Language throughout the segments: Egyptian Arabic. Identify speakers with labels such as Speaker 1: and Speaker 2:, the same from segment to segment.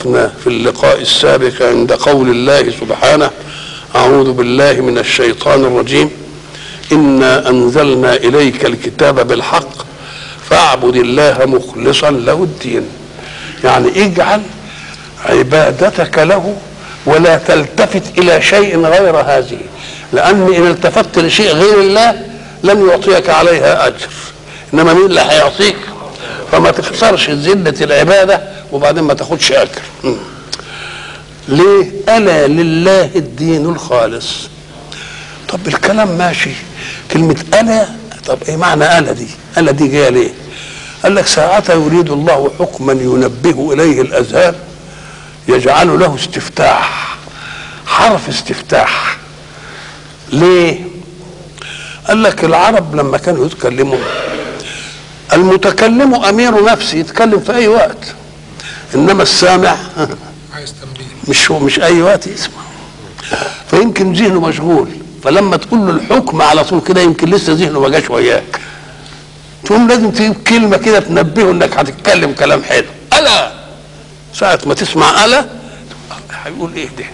Speaker 1: وقفنا في اللقاء السابق عند قول الله سبحانه أعوذ بالله من الشيطان الرجيم إنا أنزلنا إليك الكتاب بالحق فاعبد الله مخلصا له الدين يعني اجعل عبادتك له ولا تلتفت إلى شيء غير هذه لأن إن التفت لشيء غير الله لن يعطيك عليها أجر إنما مين اللي هيعطيك فما تخسرش زلة العبادة وبعدين ما تاخدش أجر م. ليه ألا لله الدين الخالص طب الكلام ماشي كلمة ألا طب إيه معنى ألا دي ألا دي جاية ليه قال لك ساعتها يريد الله حكما ينبه إليه الأذهان يجعل له استفتاح حرف استفتاح ليه قال لك العرب لما كانوا يتكلموا المتكلم امير نفسه يتكلم في اي وقت انما السامع
Speaker 2: عايز تنبيه
Speaker 1: مش هو مش اي وقت يسمع فيمكن ذهنه مشغول فلما تقول له الحكم على طول كده يمكن لسه ذهنه ما جاش وياك تقوم لازم تجيب كلمه كده تنبهه انك هتتكلم كلام حلو الا ساعه ما تسمع الا هيقول ايه ده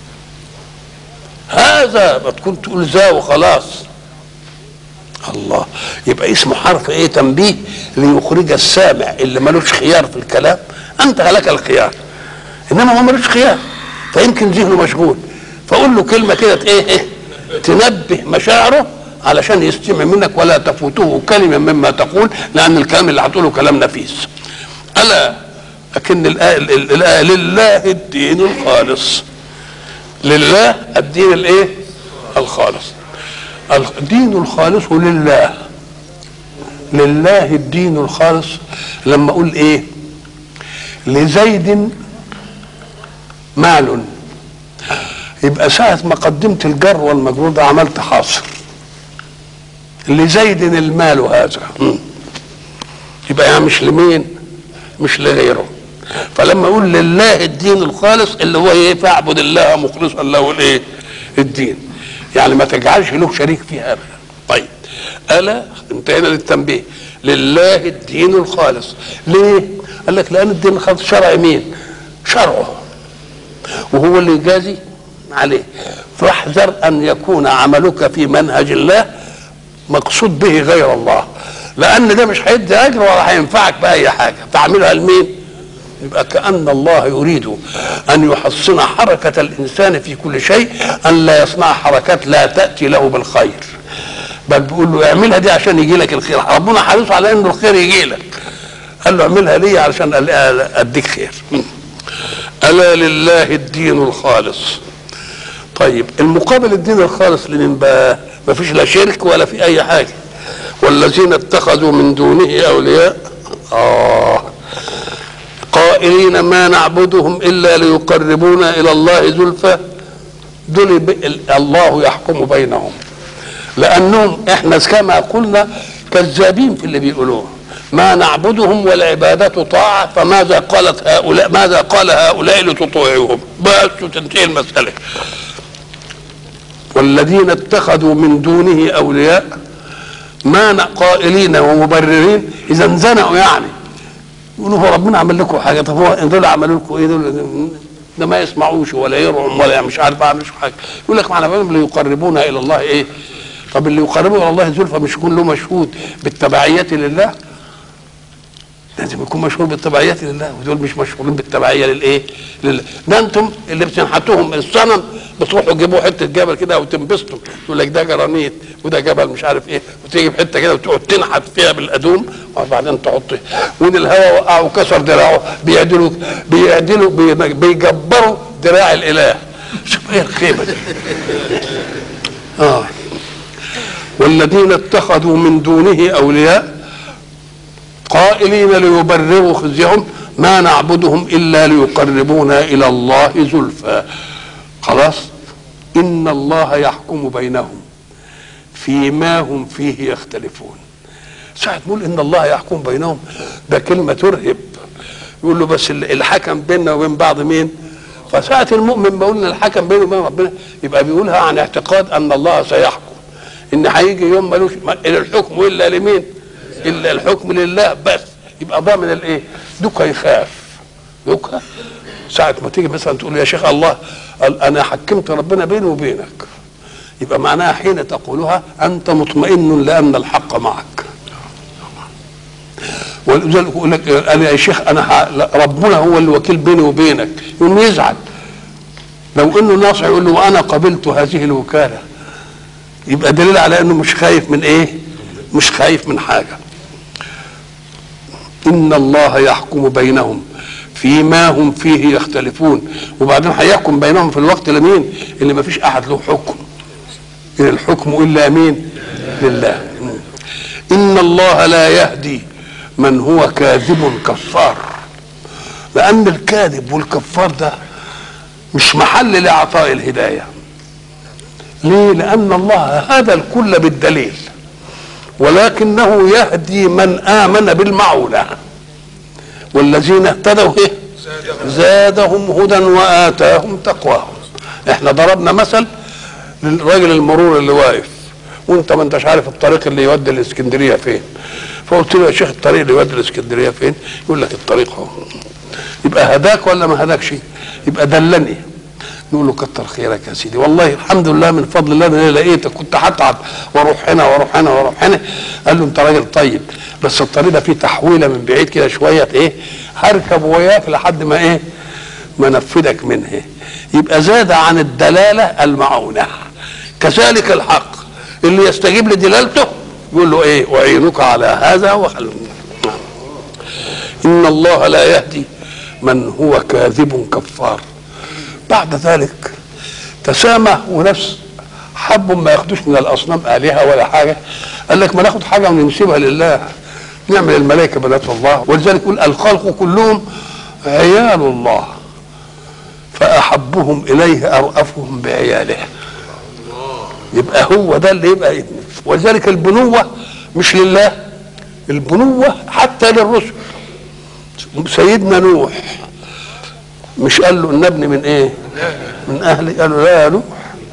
Speaker 1: هذا ما تكون تقول ذا وخلاص الله يبقى اسمه حرف ايه تنبيه ليخرج السامع اللي ملوش خيار في الكلام انت لك الخيار انما هو ملوش خيار فيمكن ذهنه مشغول فقول له كلمه كده ايه ايه تنبه مشاعره علشان يستمع منك ولا تفوته كلمه مما تقول لان الكلام اللي هتقوله كلام نفيس الا لكن الايه الايه لله الدين الخالص لله الدين الايه الخالص الدين الخالص لله لله الدين الخالص لما اقول ايه لزيد مال يبقى ساعة ما قدمت الجر والمجرور ده عملت حاصر لزيد المال هذا م. يبقى يعني مش لمين مش لغيره فلما اقول لله الدين الخالص اللي هو ايه فاعبد الله مخلصا له الايه الدين يعني ما تجعلش له شريك فيها ابدا طيب الا انتهينا للتنبيه لله الدين الخالص ليه قال لك لان الدين الخالص شرع مين شرعه وهو اللي يجازي عليه فاحذر ان يكون عملك في منهج الله مقصود به غير الله لان ده مش هيدي اجر ولا هينفعك باي حاجه تعملها لمين يبقى كأن الله يريد أن يحصن حركة الإنسان في كل شيء أن لا يصنع حركات لا تأتي له بالخير بل بيقول له اعملها دي عشان يجي لك الخير ربنا حريص على أن الخير يجي لك قال له اعملها لي علشان أديك خير ألا لله الدين الخالص طيب المقابل الدين الخالص لمن بقى ما فيش لا شرك ولا في أي حاجة والذين اتخذوا من دونه أولياء آه قائلين ما نعبدهم الا ليقربونا الى الله زلفى دول الله يحكم بينهم لانهم احنا كما قلنا كذابين في اللي بيقولوه ما نعبدهم والعبادة طاعة فماذا قالت هؤلاء ماذا قال هؤلاء لتطيعوهم بس تنتهي المسألة والذين اتخذوا من دونه أولياء ما قائلين ومبررين إذا انزنقوا يعني يقولوا هو ربنا عمل لكم حاجه طب هو دول عملوا لكم ايه دول ده ما يسمعوش ولا يرعوا ولا مش عارف اعمل حاجه يقول لك معنى اللي يقربونا الى الله ايه طب اللي يقربوا الى الله زلفى مش يكون له مشهود بالتبعيه لله لازم يكون مشهور بالتبعيه لله ودول مش مشهورين بالتبعيه للايه لله ده انتم اللي بتنحتوهم الصنم بتروحوا تجيبوا حته جبل كده وتنبسطوا يقول لك ده جرانيت وده جبل مش عارف ايه وتيجي في حته كده وتقعد تنحت فيها بالادوم وبعدين تحط وين الهواء وقع وكسر دراعه بيعدلوا بيعدلوا بيجبروا دراع الاله شوف ايه الخيبه دي اه والذين اتخذوا من دونه اولياء قائلين ليبرروا خزيهم ما نعبدهم الا ليقربونا الى الله زلفى خلاص ان الله يحكم بينهم فيما هم فيه يختلفون ساعة نقول ان الله يحكم بينهم ده كلمة ترهب يقول له بس الحكم بيننا وبين بعض مين فساعة المؤمن بيقول ان الحكم بينه وبين ربنا يبقى بيقولها عن اعتقاد ان الله سيحكم ان هيجي يوم ملوش الحكم الا لمين الا الحكم لله بس يبقى ضامن الايه دوكا يخاف دوكا ساعة ما تيجي مثلا تقول يا شيخ الله قال أنا حكمت ربنا بيني وبينك يبقى معناها حين تقولها أنت مطمئن لأن الحق معك ولذلك يقول لك قال يا شيخ أنا ح- لا، ربنا هو الوكيل بيني وبينك يقوم يزعل لو انه ناصح يقول له وانا قبلت هذه الوكاله يبقى دليل على انه مش خايف من ايه مش خايف من حاجه ان الله يحكم بينهم فيما هم فيه يختلفون وبعدين هيحكم بينهم في الوقت لمين اللي ما فيش احد له حكم ان الحكم الا مين لله ان الله لا يهدي من هو كاذب كفار لان الكاذب والكفار ده مش محل لاعطاء الهدايه ليه لان الله هدى الكل بالدليل ولكنه يهدي من امن بالمعونه والذين اهتدوا ايه زادهم هدى واتاهم تقواهم احنا ضربنا مثل للراجل المرور اللي واقف وانت ما انتش عارف الطريق اللي يودي الاسكندريه فين فقلت له يا شيخ الطريق اللي يودي الاسكندريه فين يقول لك الطريق اهو يبقى هداك ولا ما هداكش يبقى دلني نقول له كتر خيرك يا سيدي والله الحمد لله من فضل الله انا لقيتك كنت هتعب واروح هنا واروح هنا واروح هنا قال له انت راجل طيب بس الطريق ده فيه تحويله من بعيد كده شويه ايه هركب وياك لحد ما ايه ما نفذك منه يبقى زاد عن الدلاله المعونه كذلك الحق اللي يستجيب لدلالته يقول له ايه اعينك على هذا وخلوني ان الله لا يهدي من هو كاذب كفار بعد ذلك تسامح وناس حبوا ما ياخدوش من الاصنام الهه ولا حاجه قال لك ما ناخد حاجه وننسبها لله نعمل الملائكه بنات الله ولذلك يقول الخلق كلهم عيال الله فاحبهم اليه ارأفهم بعياله يبقى هو ده اللي يبقى ابنه ولذلك البنوه مش لله البنوه حتى للرسل سيدنا نوح مش قال له ان ابني من ايه من اهلي قال له لا يا نوح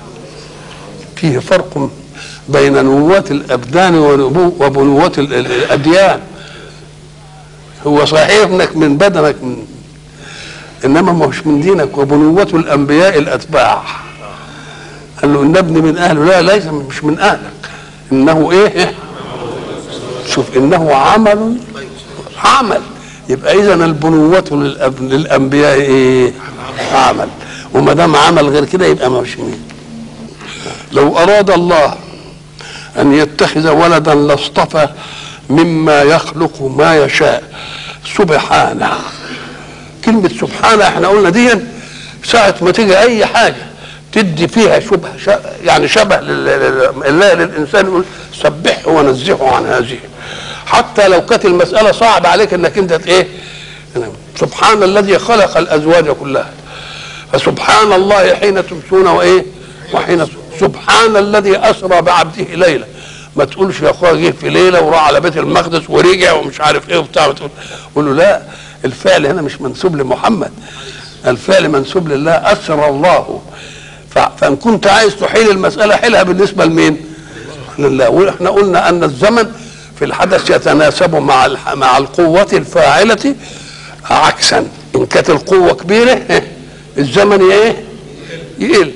Speaker 1: فيه فرق بين نبوة الابدان ونبو- وبنوة ال- ال- الاديان هو صحيح ابنك من بدنك من انما ما هوش من دينك وبنوة الانبياء الاتباع قال له ان ابني من اهله لا ليس مش من اهلك انه ايه شوف انه عمل عمل يبقى اذا البنوة للأب- للانبياء ايه عمل وما دام عمل غير كده يبقى مش مين لو اراد الله ان يتخذ ولدا لاصطفى مما يخلق ما يشاء سبحانه كلمة سبحانه احنا قلنا دي ساعة ما تيجي أي حاجة تدي فيها شبه ش- يعني شبه لل- لل- الله للإنسان يقول سبحه ونزهه عن هذه حتى لو كانت المسألة صعبة عليك إنك أنت ت- إيه سبحان الذي خلق الأزواج كلها فسبحان الله حين تمسون وإيه وحين سبحان الذي أسرى بعبده ليلة ما تقولش يا اخويا جه في ليله وراح على بيت المقدس ورجع ومش عارف ايه وبتاع تقول قول له لا الفعل هنا مش منسوب لمحمد الفعل منسوب لله اسرى الله ف- فان كنت عايز تحيل المساله حيلها بالنسبه لمين؟ لله واحنا قلنا ان الزمن في الحدث يتناسب مع الح- مع القوه الفاعله عكسا ان كانت القوه كبيره الزمن ايه؟ يقل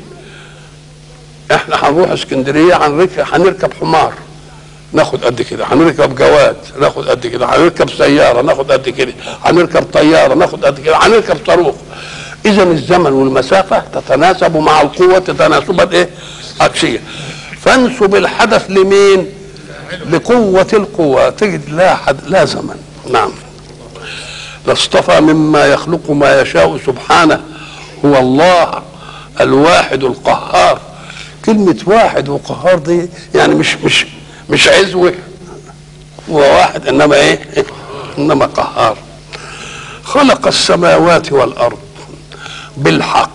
Speaker 1: احنا هنروح اسكندريه هنركب هنركب حمار ناخد قد كده هنركب جواد ناخد قد كده هنركب سياره ناخد قد كده هنركب طياره ناخد قد كده هنركب صاروخ اذا الزمن والمسافه تتناسب مع القوه تناسبا ايه عكسيه فانسب الحدث لمين لقوه القوه تجد لا حد لا زمن نعم لاصطفى مما يخلق ما يشاء سبحانه هو الله الواحد القهار كلمة واحد وقهار دي يعني مش مش مش عزوة هو واحد انما ايه؟ انما قهار خلق السماوات والارض بالحق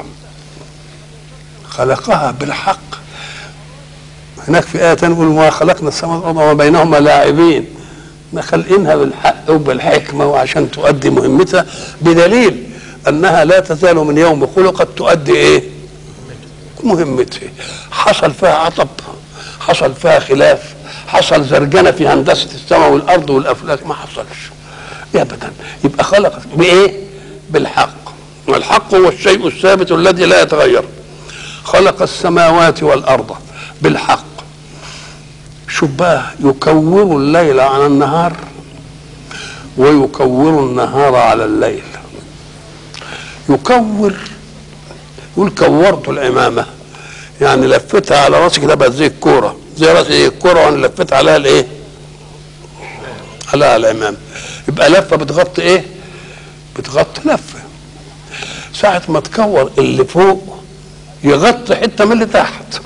Speaker 1: خلقها بالحق هناك في آية تانية يقول ما خلقنا السماوات والأرض وما بينهما لاعبين ما خلقينها بالحق وبالحكمة وعشان تؤدي مهمتها بدليل أنها لا تزال من يوم خلقت تؤدي إيه؟ مهمتها حصل فيها عطب حصل فيها خلاف حصل زرجنة في هندسة السماء والأرض والأفلاك ما حصلش أبدا يبقى خلق بإيه؟ بالحق الحق هو الشيء الثابت الذي لا يتغير خلق السماوات والارض بالحق شوف بقى يكور الليل على النهار ويكور النهار على الليل يكور يقول كورت العمامه يعني لفتها على راسي كده بقت زي الكوره زي راسي زي الكوره وانا لفيت عليها الايه؟ عليها العمامه يبقى لفه بتغطي ايه؟ بتغطي لفه ساعة ما تكور اللي فوق يغطي حتة من اللي تحت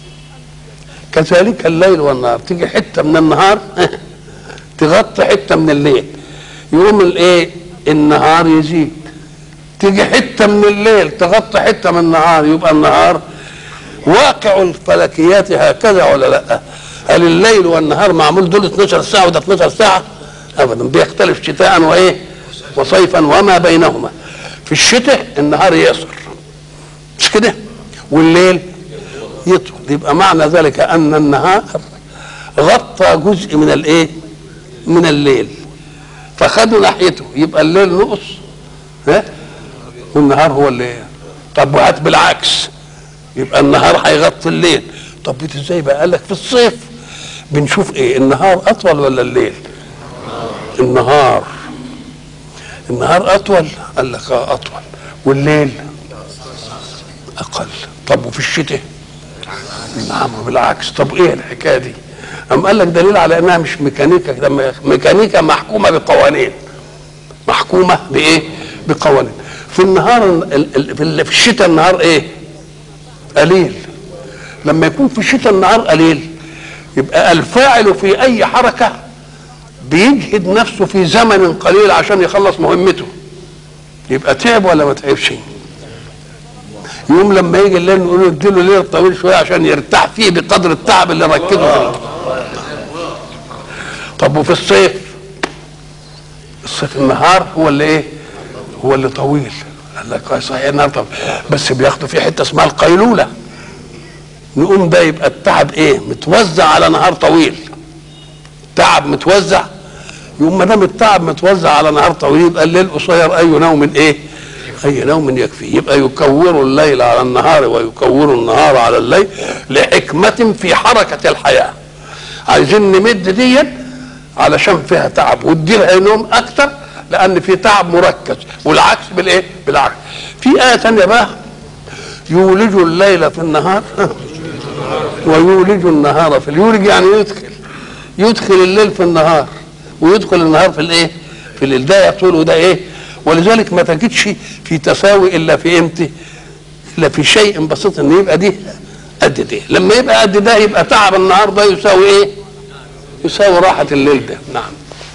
Speaker 1: كذلك الليل والنهار تيجي حتة من النهار تغطي حتة من الليل يقوم الايه النهار يزيد تيجي حتة من الليل تغطي حتة من النهار يبقى النهار واقع الفلكيات هكذا ولا لا هل الليل والنهار معمول دول 12 ساعة وده 12 ساعة ابدا بيختلف شتاء وايه وصيفا وما بينهما في الشتاء النهار يقصر مش كده والليل يطول يبقى معنى ذلك ان النهار غطى جزء من الايه من الليل فخدوا ناحيته يبقى الليل نقص ها والنهار هو اللي طب وهات بالعكس يبقى النهار هيغطي الليل طب ازاي بقى قال لك في الصيف بنشوف ايه النهار اطول ولا الليل النهار النهار اطول قال لك اه اطول والليل اقل طب وفي الشتاء نعم بالعكس طب ايه الحكايه دي أم قال لك دليل على انها مش ميكانيكا ده ميكانيكا محكومه بقوانين محكومه بايه بقوانين في النهار ال- ال- في الشتاء النهار ايه قليل لما يكون في الشتاء النهار قليل يبقى الفاعل في اي حركه بيجهد نفسه في زمن قليل عشان يخلص مهمته يبقى تعب ولا ما تعبش يوم لما يجي الليل نقول له اديله ليل طويل شويه عشان يرتاح فيه بقدر التعب اللي ركزه في ال- طب وفي الصيف الصيف النهار هو اللي ايه هو اللي طويل قال لك آه صحيح النهار طب بس بياخدوا في حته اسمها القيلوله نقوم ده يبقى التعب ايه متوزع على نهار طويل تعب متوزع يقوم ما دام التعب متوزع على نهار طويل يبقى الليل قصير اي نوم ايه اي نوم يكفي يبقى يكور الليل على النهار ويكور النهار على الليل لحكمة في حركة الحياة عايزين نمد دي علشان فيها تعب واديلها نوم اكتر لان في تعب مركز والعكس بالايه بالعكس في آية تانية بقى يولج الليل في النهار ويولج النهار في يولج يعني يدخل يدخل الليل في النهار ويدخل النهار في الايه في الليل ده يطول وده ايه ولذلك ما تجدش في تساوي الا في امتى الا في شيء بسيط ان يبقى دي قد ده لما يبقى قد ده يبقى تعب النهار ده يساوي ايه يساوي راحة الليل ده نعم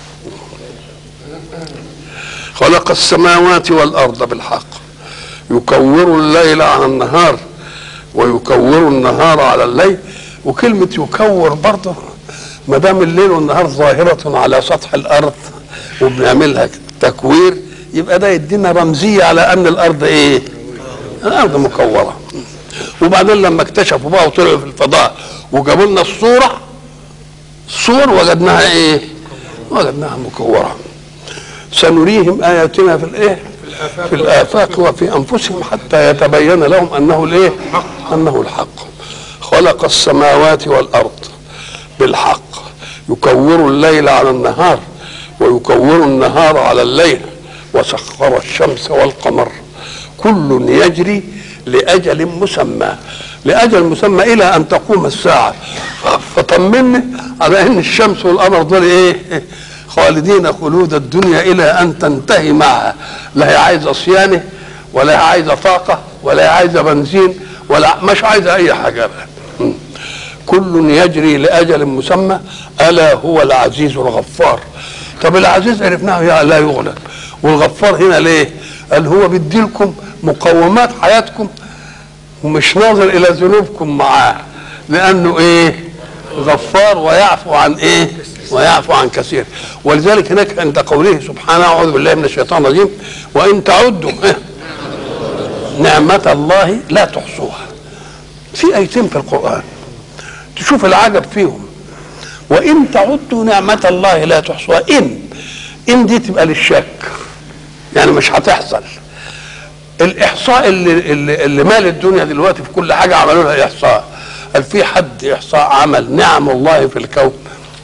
Speaker 1: خلق السماوات والأرض بالحق يكور الليل على النهار ويكور النهار على الليل وكلمة يكور برضه ما دام الليل والنهار ظاهرة على سطح الأرض وبنعملها تكوير يبقى ده يدينا رمزية على أن الأرض إيه؟ الأرض مكورة وبعدين لما اكتشفوا بقى وطلعوا في الفضاء وجابوا لنا الصورة صور وجدناها إيه؟ وجدناها مكورة سنريهم آياتنا في الإيه؟ في الآفاق وفي أنفسهم حتى يتبين لهم أنه الإيه؟ أنه الحق خلق السماوات والأرض بالحق يكور الليل على النهار ويكور النهار على الليل وسخر الشمس والقمر كل يجري لأجل مسمى لأجل مسمى إلى أن تقوم الساعة فطمني على أن الشمس والقمر دول إيه خالدين خلود الدنيا إلى أن تنتهي معها لا هي عايزة صيانة ولا هي عايزة طاقة ولا هي عايزة بنزين ولا مش عايزة أي حاجة بقى. كل يجري لاجل مسمى الا هو العزيز الغفار طب العزيز عرفناه لا يغلب والغفار هنا ليه قال هو بيدي لكم مقومات حياتكم ومش ناظر الى ذنوبكم معاه لانه ايه غفار ويعفو عن ايه ويعفو عن كثير ولذلك هناك عند قوله سبحانه اعوذ بالله من الشيطان الرجيم وان تعدوا نعمة الله لا تحصوها في ايتين في القرآن تشوف العجب فيهم وان تعدوا نعمة الله لا تحصوها ان ان دي تبقى للشك يعني مش هتحصل الاحصاء اللي اللي, اللي مال الدنيا دلوقتي في كل حاجه عملوا لها احصاء هل في حد احصاء عمل نعم الله في الكون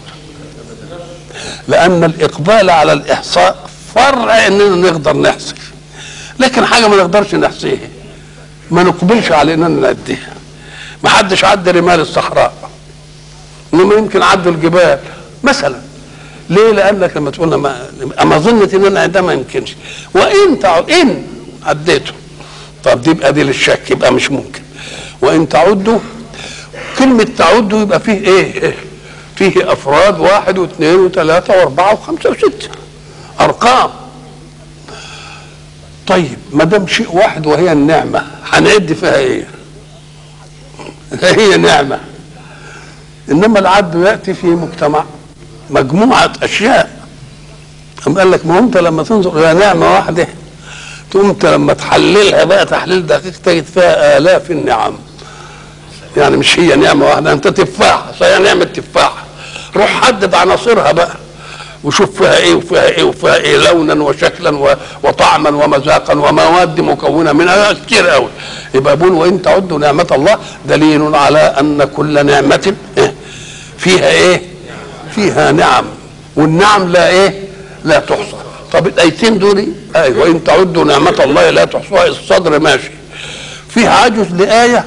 Speaker 1: لان الاقبال على الاحصاء فرع اننا نقدر نحصي لكن حاجه ما نقدرش نحصيها ما نقبلش على اننا نأديها ما حدش عدى رمال الصحراء انما يمكن عدوا الجبال مثلا ليه لانك لما تقول ما اما ظنت ان انا ده ما يمكنش وان تعد ان عديته طب دي يبقى دي للشك يبقى مش ممكن وان تعدوا كلمة تعدوا يبقى فيه ايه؟ فيه افراد واحد واثنين وثلاثة واربعة وخمسة وستة ارقام طيب ما دام شيء واحد وهي النعمة هنعد فيها ايه؟ هي نعمة انما العد ياتي في مجتمع مجموعة اشياء أم قال لك ما هو انت لما تنظر الى نعمة واحدة تقوم انت لما تحللها بقى تحليل دقيق تجد فيها الاف النعم يعني مش هي نعمه واحده انت تفاحه صحيح نعمه تفاحه روح حدد عناصرها بقى وشوف فيها ايه وفيها ايه وفيها ايه لونا وشكلا و- وطعما ومذاقا ومواد مكونه منها كتير قوي يبقى بقول وان تعدوا نعمه الله دليل على ان كل نعمه إيه؟ فيها ايه؟ فيها نعم والنعم لا ايه؟ لا تحصى طب الايتين دول ايوه وان تعدوا نعمه الله لا تحصوها الصدر ماشي فيها عجز لايه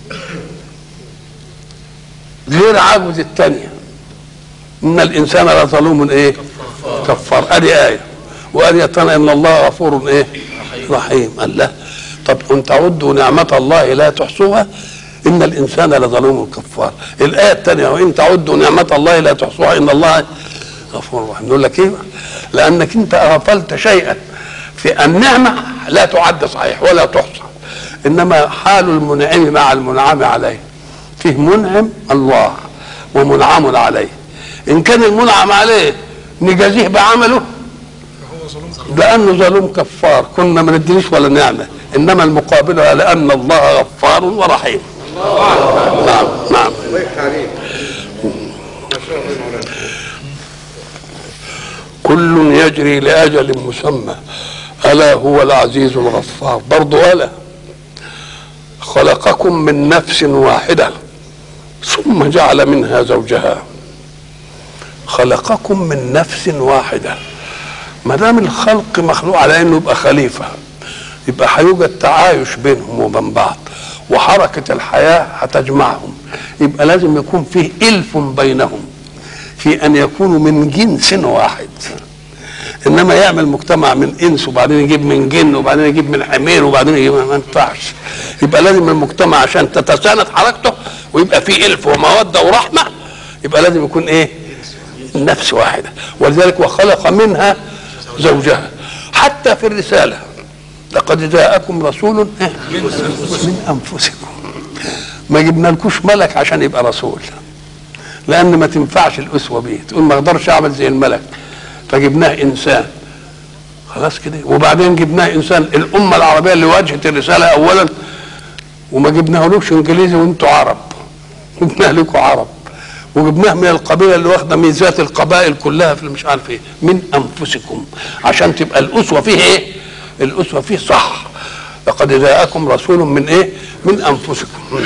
Speaker 1: غير عجز الثانيه ان الانسان لظلوم ايه كفار ادي ايه وادي الثانيه ان الله غفور ايه رحيم قال لا طب ان تعدوا نعمه الله لا تحصوها ان الانسان لظلوم كفار الايه الثانيه وان تعدوا نعمه الله لا تحصوها ان الله غفور رحيم نقول لك ايه لانك انت غفلت شيئا في النعمه لا تعد صحيح ولا تحصى انما حال المنعم مع المنعم عليه فيه منعم الله ومنعم عليه ان كان المنعم عليه نجازيه بعمله لانه ظلوم كفار كنا ما ندينيش ولا نعمه انما المقابله لان الله غفار ورحيم نعم نعم كل يجري لاجل مسمى الا هو العزيز الغفار برضه الا خلقكم من نفس واحده ثم جعل منها زوجها خلقكم من نفس واحده ما دام الخلق مخلوق على انه يبقى خليفه يبقى هيوجد تعايش بينهم وبين بعض وحركه الحياه هتجمعهم يبقى لازم يكون فيه الف بينهم في ان يكونوا من جنس واحد انما يعمل مجتمع من انس وبعدين يجيب من جن وبعدين يجيب من حمير وبعدين يجيب ما ينفعش يبقى لازم المجتمع عشان تتساند حركته ويبقى فيه الف وموده ورحمه يبقى لازم يكون ايه نفس واحده ولذلك وخلق منها زوجها حتى في الرساله لقد جاءكم رسول إيه؟ من انفسكم ما جبنالكوش ملك عشان يبقى رسول لان ما تنفعش الاسوه بيه تقول ما اقدرش اعمل زي الملك فجبناه انسان خلاص كده وبعدين جبناه انسان الامه العربيه اللي واجهت الرساله اولا وما جبناهولوش انجليزي وانتوا عرب جبناه لكم عرب وجبناه من القبيله اللي واخده ميزات القبائل كلها في مش عارف ايه من انفسكم عشان تبقى الاسوه فيه ايه؟ الاسوه فيه صح لقد جاءكم رسول من ايه؟ من انفسكم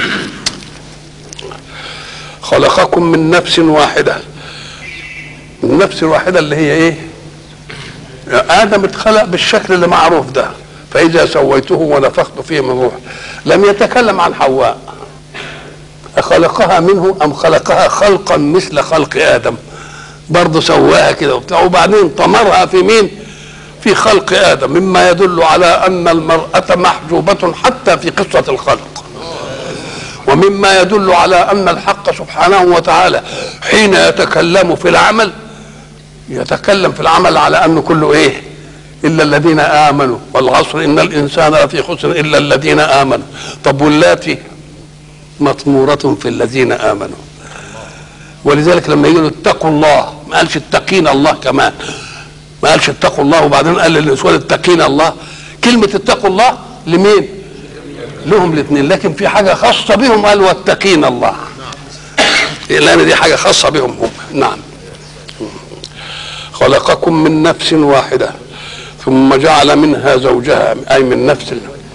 Speaker 1: خلقكم من نفس واحده النفس الواحده اللي هي ايه؟ ادم اتخلق بالشكل اللي معروف ده فاذا سويته ونفخت فيه من روح لم يتكلم عن حواء خلقها منه ام خلقها خلقا مثل خلق ادم برضه سواها كده وبتاع وبعدين طمرها في مين في خلق ادم مما يدل على ان المراه محجوبه حتى في قصه الخلق ومما يدل على ان الحق سبحانه وتعالى حين يتكلم في العمل يتكلم في العمل على انه كله ايه الا الذين امنوا والعصر ان الانسان لفي خسر الا الذين امنوا طب واللاتي مطمورة في الذين آمنوا ولذلك لما يقولوا اتقوا الله ما قالش اتقين الله كمان ما قالش اتقوا الله وبعدين قال للنسوان اتقين الله كلمة اتقوا الله لمين؟ لهم الاثنين لكن في حاجة خاصة بهم قال واتقين الله لأن دي حاجة خاصة بهم هم نعم خلقكم من نفس واحدة ثم جعل منها زوجها أي من نفس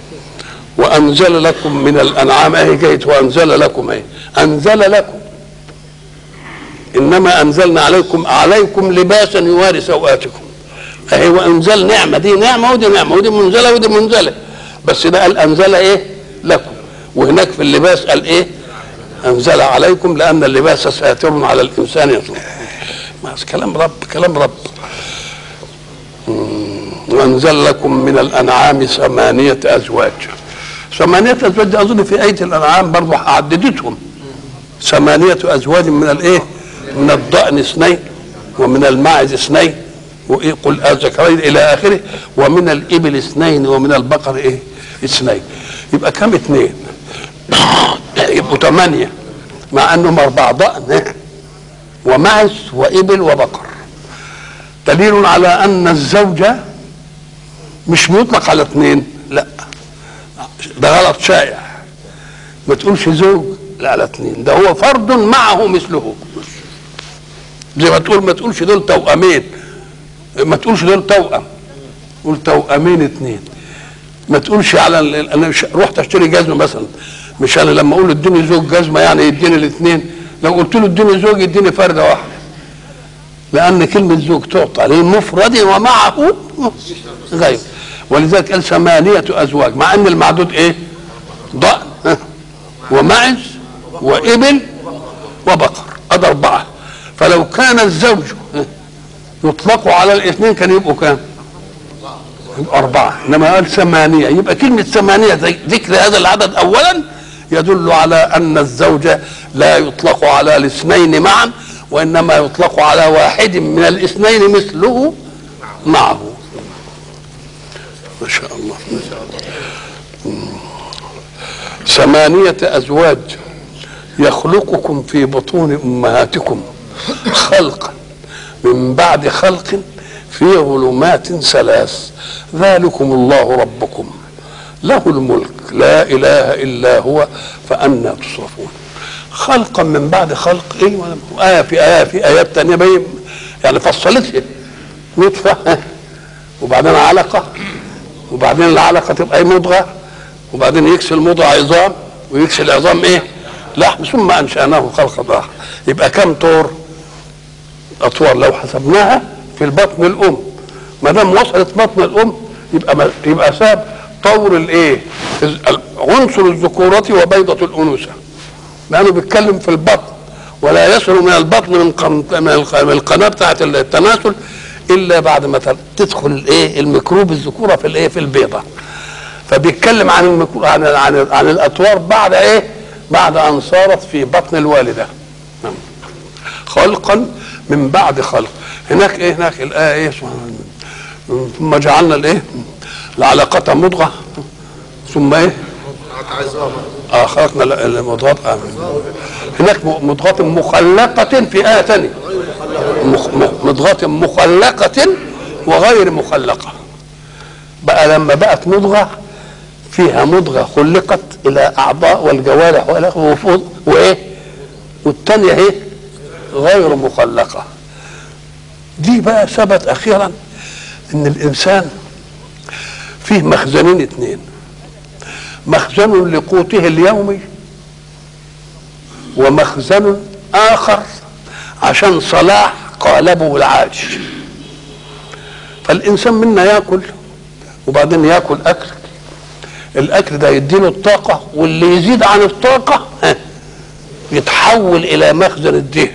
Speaker 1: وانزل لكم من الانعام اهي جيت وانزل لكم اهي انزل لكم انما انزلنا عليكم عليكم لباسا يواري سوآتكم اهي وانزل نعمه دي نعمه ودي نعمه ودي منزله ودي منزله بس ده قال انزل ايه لكم وهناك في اللباس قال ايه انزل عليكم لان اللباس ساتر على الانسان يطلب ما كلام رب كلام رب مم. وانزل لكم من الانعام ثمانيه ازواج ثمانيه ازواج دي اظن في ايه الانعام برضه عددتهم ثمانيه ازواج من الايه من الضأن اثنين ومن الماعز اثنين وايه قل الذكرين الى اخره ومن الابل اثنين ومن البقر ايه اثنين يبقى كم اثنين يبقوا ثمانيه مع انهم اربع ضأن ومعز وابل وبقر دليل على ان الزوجه مش بيطلق على اثنين لا ده غلط شائع ما تقولش زوج لا على اثنين ده هو فرد معه مثله زي ما تقول ما تقولش دول توأمين ما تقولش دول توأم قول توأمين اثنين ما تقولش على ال- انا ش- رحت اشتري جزمه مثلا مش انا لما اقول اديني زوج جزمه يعني يديني الاثنين لو قلت له اديني زوج يديني فرده واحده لان كلمه زوج تعطى للمفرد ومعه غير ولذلك قال ثمانيه ازواج مع ان المعدود ايه ضأن ها، ومعز وابل وبقر ادي اربعه فلو كان الزوج ها، يطلق على الاثنين كان يبقوا كام؟ يبقوا أربعة إنما قال ثمانية يبقى كلمة ثمانية زي ذكر هذا العدد أولا يدل على أن الزوج لا يطلق على الاثنين معا وإنما يطلق على واحد من الاثنين مثله معه ما شاء الله ثمانية أزواج يخلقكم في بطون أمهاتكم خلقا من بعد خلق في ظلمات ثلاث ذلكم الله ربكم له الملك لا اله الا هو فأنا تصرفون خلقا من بعد خلق ايه آية في آية في آيات تانية بين يعني فصلت نطفة وبعدين علقة وبعدين العلقة تبقى مضغة وبعدين يكسل مضغة عظام ويكسل عظام ايه لحم ثم أنشأناه خلقا آخر يبقى كم طور اطوار لو حسبناها في البطن الام ما دام وصلت بطن الام يبقى ما يبقى ساب طور الايه ال- عنصر الذكوره وبيضه الانوثه لانه بيتكلم في البطن ولا يصل من البطن من قن- من الق- من القناه بتاعه التناسل الا بعد ما تل- تدخل الايه الميكروب الذكوره في الايه في البيضه فبيتكلم عن الميكرو عن عن, عن الاطوار بعد ايه بعد ان صارت في بطن الوالده نعم. خلقا من بعد خلق هناك ايه هناك الايه ايه سبحان الله. ثم جعلنا الايه العلاقة مضغة ثم ايه اه خلقنا ال- المضغات آه. هناك م- مضغة مخلقة في آية ثانية مخ- م- مضغة مخلقة وغير مخلقة بقى لما بقت مضغة فيها مضغة خلقت إلى أعضاء والجوارح والى- وفوق وإيه والثانية إيه غير مخلقة دي بقى ثبت أخيرا إن الإنسان فيه مخزنين اثنين مخزن لقوته اليومي ومخزن آخر عشان صلاح قالبه العاج فالإنسان منا يأكل وبعدين يأكل أكل الأكل ده يديله الطاقة واللي يزيد عن الطاقة ها، يتحول إلى مخزن الدهن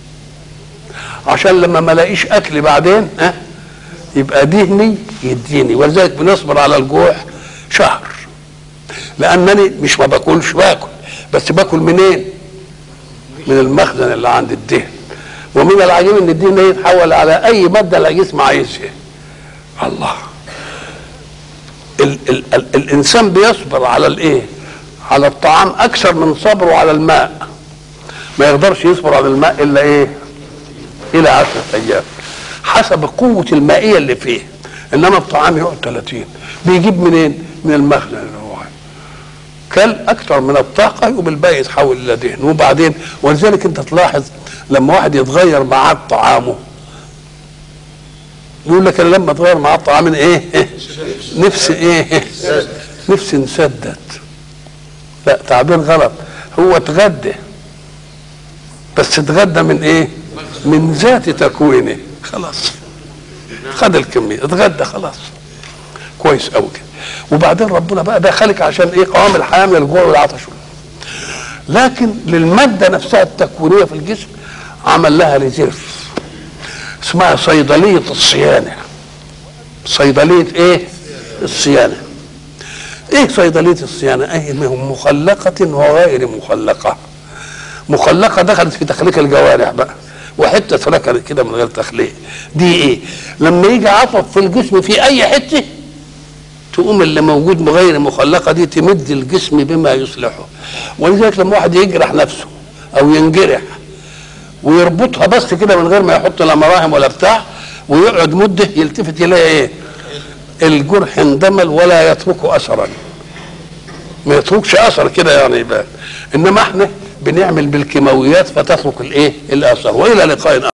Speaker 1: عشان لما ما الاقيش اكل بعدين ها يبقى دهني يديني ولذلك بنصبر على الجوع شهر لانني مش ما باكلش باكل بس باكل منين من المخزن اللي عند الدهن ومن العجيب ان الدهن ده يتحول على اي ماده الجسم عايزها الله ال ال ال الانسان بيصبر على الايه على الطعام اكثر من صبره على الماء ما يقدرش يصبر على الماء الا ايه الى عشرة ايام حسب قوة المائية اللي فيه انما الطعام يقعد 30 بيجيب منين من المخزن اللي هو عنده. كل اكثر من الطاقة يقوم الباقي يتحول الى دهن وبعدين ولذلك انت تلاحظ لما واحد يتغير معاه طعامه يقول لك انا لما اتغير معاه طعام ايه نفسي ايه نفسي نسدد لا تعبير غلط هو اتغدى بس اتغدى من ايه من ذات تكوينه خلاص خد الكميه اتغدى خلاص كويس قوي كده وبعدين ربنا بقى ده خلق عشان ايه قوام الحياه من الجوع والعطش لكن للماده نفسها التكوينيه في الجسم عمل لها ريزيرف اسمها صيدليه الصيانه صيدليه ايه الصيانه ايه صيدليه الصيانه ايه مخلقه وغير مخلقه مخلقه دخلت في تخليق الجوارح بقى وحته ركنت كده من غير تخليق دي ايه لما يجي عطب في الجسم في اي حته تقوم اللي موجود غير مخلقه دي تمد الجسم بما يصلحه ولذلك لما واحد يجرح نفسه او ينجرح ويربطها بس كده من غير ما يحط لا مراهم ولا بتاع ويقعد مده يلتفت يلاقي ايه الجرح اندمل ولا يترك اثرا ما يتركش اثر كده يعني يبان انما احنا بنعمل بالكيماويات فتترك الايه الاثر والى لقاء آخر.